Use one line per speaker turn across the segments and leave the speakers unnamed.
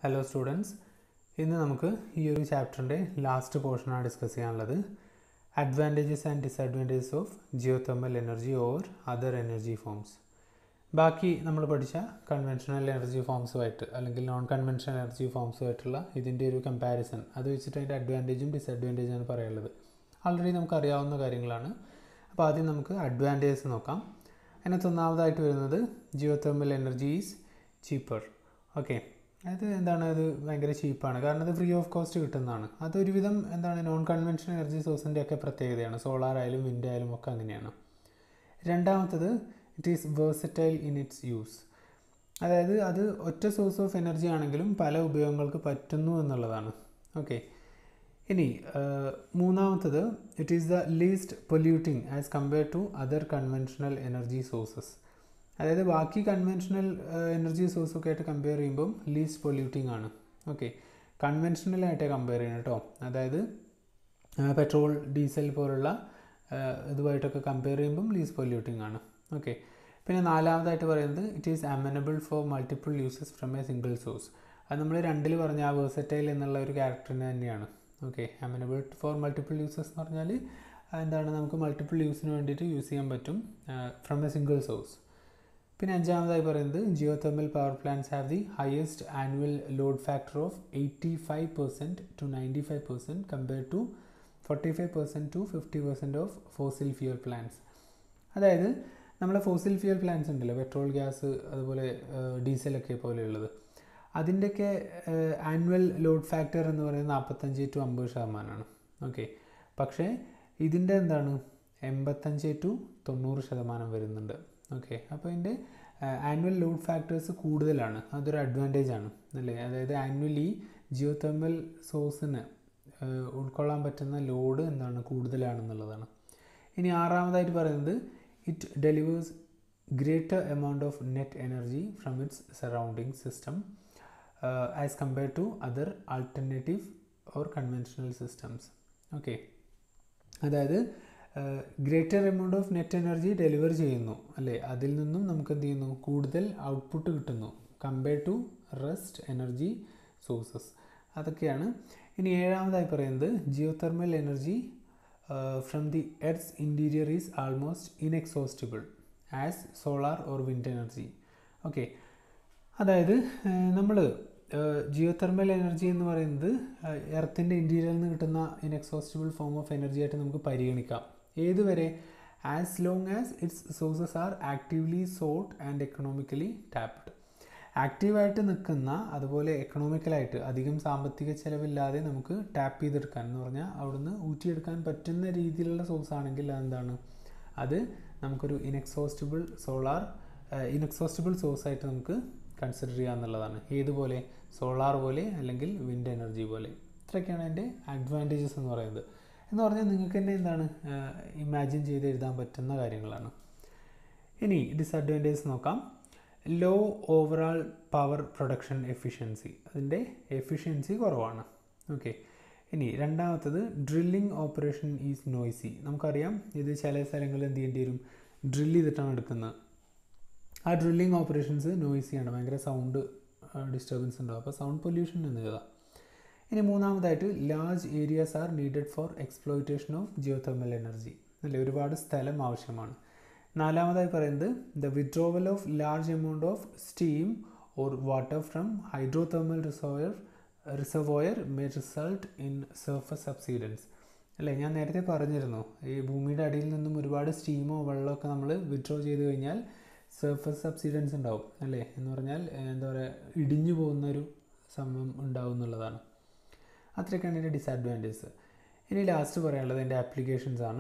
hello students ഇന്ന് നമുക്ക് ഈ ഒരു ചാപ്റ്ററിൻ്റെ ലാസ്റ്റ് പോർഷനാണ് ഡിസ്കസ് ചെയ്യാനുള്ളത് advantages and disadvantages of geothermal energy or other energy forms ബാക്കി നമ്മൾ പഠിച്ച കൺവെൻഷണൽ എനർജി ഫോംസുമായിട്ട് അല്ലെങ്കിൽ നോൺ കൺവെൻഷണൽ എനർജി ഫോംസുമായിട്ടുള്ള ഇതിൻ്റെ ഒരു കമ്പാരിസൺ അത് വെച്ചിട്ട് അതിൻ്റെ അഡ്വാൻറ്റേജും ഡിസഡ്വാൻറ്റേജും ആണ് പറയുള്ളത് ആൾറെഡി നമുക്ക് അറിയാവുന്ന കാര്യങ്ങളാണ് അപ്പോൾ ആദ്യം നമുക്ക് അഡ്വാൻറ്റേജസ് നോക്കാം അതിനകത്ത് ഒന്നാമതായിട്ട് വരുന്നത് geothermal energy is cheaper okay അത് എന്താണ് അത് ഭയങ്കര ചീപ്പാണ് കാരണം അത് ഫ്രീ ഓഫ് കോസ്റ്റ് കിട്ടുന്നതാണ് അതൊരുവിധം എന്താണ് നോൺ കൺവെൻഷണൽ എനർജി സോഴ്സിൻ്റെ ഒക്കെ പ്രത്യേകതയാണ് സോളാർ ആയാലും വിൻഡ് ആയാലും ഒക്കെ അങ്ങനെയാണ് രണ്ടാമത്തത് it is versatile in its use അതായത് അത് ഒറ്റ സോഴ്സ് ഓഫ് എനർജി ആണെങ്കിലും പല ഉപയോഗങ്ങൾക്ക് പറ്റുന്നു എന്നുള്ളതാണ് ഓക്കെ ഇനി മൂന്നാമത്തത് it is the least polluting as compare to other conventional energy sources അതായത് ബാക്കി കൺവെൻഷണൽ എനർജി സോഴ്സൊക്കെ ആയിട്ട് കമ്പയർ ചെയ്യുമ്പം ലീസ്റ്റ് പൊല്യൂട്ടിങ് ആണ് ഓക്കെ കൺവെൻഷണലായിട്ടേ കമ്പയർ ചെയ്യണം കേട്ടോ അതായത് പെട്രോൾ ഡീസൽ പോലുള്ള ഇതുമായിട്ടൊക്കെ കമ്പയർ ചെയ്യുമ്പം ലീസ്റ്റ് പൊല്യൂട്ടിങ് ആണ് ഓക്കെ പിന്നെ നാലാമതായിട്ട് പറയുന്നത് it is amenable for multiple uses from a single source അത് നമ്മൾ രണ്ടിൽ പറഞ്ഞ ആ വേഴ്സറ്റൈൽ എന്നുള്ള ഒരു ക്യാരക്ടറിന് തന്നെയാണ് okay amenable for multiple uses എന്ന് പറഞ്ഞാൽ എന്താണ് നമുക്ക് മൾട്ടിപ്പിൾ യൂസിന് വേണ്ടിയിട്ട് യൂസ് ചെയ്യാൻ പറ്റും ഫ്രം എ സിംഗിൾ സോഴ്സ് പിന്നെ അഞ്ചാമതായി പറയുന്നത് geothermal power plants have the highest annual load factor of eighty five percent to ninety five percent compare to forty five percent to fifty percent of fossil fuel plants അതായത് നമ്മളെ fossil fuel plants ഉണ്ടല്ലോ petrol gas അതുപോലെ ഡീസലൊക്കെ പോലെയുള്ളത് അതിൻ്റെയൊക്കെ annual load factor എന്ന് പറയുന്നത് നാൽപ്പത്തഞ്ച് to അമ്പത് ശതമാനമാണ് ഓക്കെ പക്ഷേ ഇതിൻ്റെ എന്താണ് എൺപത്തഞ്ച് ടു തൊണ്ണൂറ് ശതമാനം വരുന്നുണ്ട് ഓക്കെ അപ്പോൾ ഇതിൻ്റെ ആനുവൽ ലോഡ് ഫാക്ടേഴ്സ് കൂടുതലാണ് അതൊരു അഡ്വാൻറ്റേജ് ആണ് അല്ലേ അതായത് ആനുവലി ജിയോ തെർമൽ സോഴ്സിന് ഉൾക്കൊള്ളാൻ പറ്റുന്ന ലോഡ് എന്താണ് കൂടുതലാണെന്നുള്ളതാണ് ഇനി ആറാമതായിട്ട് പറയുന്നത് it delivers greater amount of net energy from its surrounding system as compare to other alternative or conventional systems okay അതായത് greater amount of net energy deliver ചെയ്യുന്നു അല്ലേ അതിൽ നിന്നും നമുക്ക് എന്ത് ചെയ്യുന്നു കൂടുതൽ ഔട്ട്പുട്ട് കിട്ടുന്നു compare to rest energy sources അതൊക്കെയാണ് ഇനി ഏഴാമതായി പറയുന്നത് geothermal energy from the earth's interior is almost inexhaustible as solar or wind energy okay അതായത് നമ്മൾ ജിയോ തെർമൽ എനർജി എന്ന് പറയുന്നത് എർത്തിൻ്റെ ഇൻറ്റീരിയറിൽ നിന്ന് കിട്ടുന്ന ഇൻഎക്സോസ്റ്റിബിൾ ഫോം ഓഫ് എനർജി ആയിട്ട് നമുക്ക് പരിഗണിക്കാം ഏതുവരെ as long as its sources are actively sought and economically tapped ആക്റ്റീവായിട്ട് നിൽക്കുന്ന അതുപോലെ എക്കണോമിക്കലായിട്ട് അധികം സാമ്പത്തിക ചിലവില്ലാതെ നമുക്ക് ടാപ്പ് ചെയ്തെടുക്കാൻ എന്ന് പറഞ്ഞാൽ അവിടുന്ന് ഊറ്റിയെടുക്കാൻ പറ്റുന്ന രീതിയിലുള്ള സോഴ്സ് ആണെങ്കിൽ അതെന്താണ് അത് നമുക്കൊരു ഇൻഎക്സോസ്റ്റിബിൾ സോളാർ ഇൻഎക്സോസ്റ്റിബിൾ സോഴ്സായിട്ട് നമുക്ക് കൺസിഡർ ചെയ്യുക എന്നുള്ളതാണ് ഏതുപോലെ സോളാർ പോലെ അല്ലെങ്കിൽ വിൻഡ് എനർജി പോലെ ഇത്രയൊക്കെയാണ് അതിൻ്റെ അഡ്വാൻറ്റേജസ് എന്ന് പറയുന്നത് എന്ന് പറഞ്ഞാൽ നിങ്ങൾക്ക് തന്നെ എന്താണ് ഇമാജിൻ ചെയ്ത് എഴുതാൻ പറ്റുന്ന കാര്യങ്ങളാണ് ഇനി ഡിസഡ്വാൻറ്റേജസ് നോക്കാം low overall power production efficiency അതിൻ്റെ എഫിഷ്യൻസി കുറവാണ് ഓക്കെ ഇനി രണ്ടാമത്തത് ഡ്രില്ലിംഗ് ഓപ്പറേഷൻ ഈസ് നോയ്സി നമുക്കറിയാം ഇത് ചില സ്ഥലങ്ങളിൽ എന്ത് ചെയ്യേണ്ടി വരും ഡ്രില്ല് ചെയ്തിട്ടാണ് എടുക്കുന്നത് ആ ഡ്രില്ലിംഗ് ഓപ്പറേഷൻസ് നോയ്സിയാണ് ഭയങ്കര സൗണ്ട് ഡിസ്റ്റർബൻസ് ഉണ്ടാവും അപ്പോൾ സൗണ്ട് പൊല്യൂഷൻ എന്ന് എഴുതാം ഇനി മൂന്നാമതായിട്ട് large areas are needed for exploitation of geothermal energy അല്ലേ ഒരുപാട് സ്ഥലം ആവശ്യമാണ് നാലാമതായി പറയുന്നത് the withdrawal of large amount of steam or water from hydrothermal reservoir reservoir may result in surface subsidence അല്ലേ ഞാൻ നേരത്തെ പറഞ്ഞിരുന്നു ഈ ഭൂമിയുടെ അടിയിൽ നിന്നും ഒരുപാട് സ്റ്റീമോ വെള്ളമൊക്കെ നമ്മൾ വിഡ്രോ ചെയ്ത് കഴിഞ്ഞാൽ സർഫസ് സബ്സിഡൻസ് ഉണ്ടാവും അല്ലേ എന്ന് പറഞ്ഞാൽ എന്താ പറയുക ഇടിഞ്ഞു പോകുന്ന ഒരു സംഭവം ഉണ്ടാവും എന്നുള്ളതാണ് അത്രയൊക്കെയാണ് ഇതിൻ്റെ ഡിസഡ്വാൻറ്റേജസ് ഇനി ലാസ്റ്റ് പറയാനുള്ളത് എൻ്റെ ആപ്ലിക്കേഷൻസ് ആണ്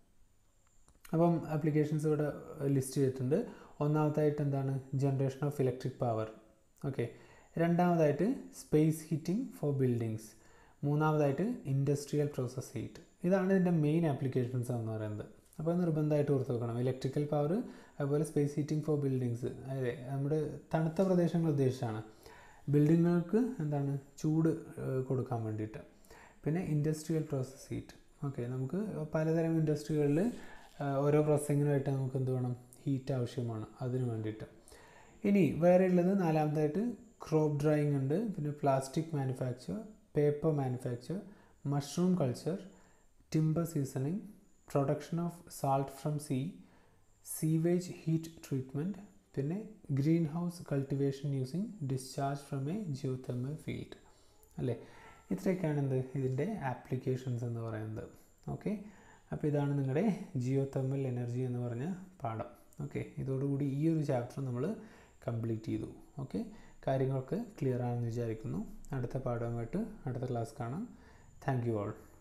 അപ്പം ആപ്ലിക്കേഷൻസ് ഇവിടെ ലിസ്റ്റ് ചെയ്തിട്ടുണ്ട് ഒന്നാമതായിട്ട് എന്താണ് generation of electric power okay രണ്ടാമതായിട്ട് സ്പേസ് ഹീറ്റിംഗ് ഫോർ ബിൽഡിങ്സ് മൂന്നാമതായിട്ട് ഇൻഡസ്ട്രിയൽ പ്രോസസ് ഹീറ്റ് ഇതാണ് ഇതിൻ്റെ മെയിൻ ആപ്ലിക്കേഷൻസ് എന്ന് പറയുന്നത് അപ്പോൾ നിർബന്ധമായിട്ട് ഓർത്ത് വെക്കണം ഇലക്ട്രിക്കൽ പവർ അതുപോലെ സ്പേസ് ഹീറ്റിംഗ് ഫോർ ബിൽഡിങ്സ് അതെ നമ്മുടെ തണുത്ത പ്രദേശങ്ങൾ ഉദ്ദേശിച്ചാണ് ബിൽഡിങ്ങുകൾക്ക് എന്താണ് ചൂട് കൊടുക്കാൻ വേണ്ടിയിട്ട് പിന്നെ ഇൻഡസ്ട്രിയൽ പ്രോസസ് ഹീറ്റ് ഓക്കെ നമുക്ക് പലതരം ഇൻഡസ്ട്രികളിൽ ഓരോ പ്രോസസ്സിങ്ങിനായിട്ട് നമുക്ക് എന്ത് വേണം ഹീറ്റ് ആവശ്യമാണ് അതിന് വേണ്ടിയിട്ട് ഇനി വേറെ ഉള്ളത് നാലാമതായിട്ട് ക്രോപ്പ് ഡ്രൈയിങ് ഉണ്ട് പിന്നെ plastic manufacture paper manufacture mushroom culture timber seasoning production of salt from sea sewage heat treatment പിന്നെ greenhouse cultivation using discharge from a geothermal field അല്ലേ ഇത്രയൊക്കെയാണ് എന്ത് ഇതിൻ്റെ ആപ്ലിക്കേഷൻസ് എന്ന് പറയുന്നത് ഓക്കെ അപ്പോൾ ഇതാണ് നിങ്ങളുടെ ജിയോ തെർമൽ എനർജി എന്ന് പറഞ്ഞ പാഠം ഓക്കെ ഇതോടുകൂടി ഈ ഒരു ചാപ്റ്റർ നമ്മൾ കംപ്ലീറ്റ് ചെയ്തു ഓക്കെ കാര്യങ്ങൾക്ക് ക്ലിയർ ആണെന്ന് വിചാരിക്കുന്നു അടുത്ത പാഠവുമായിട്ട് അടുത്ത ക്ലാസ് കാണാം താങ്ക് യു ആൾ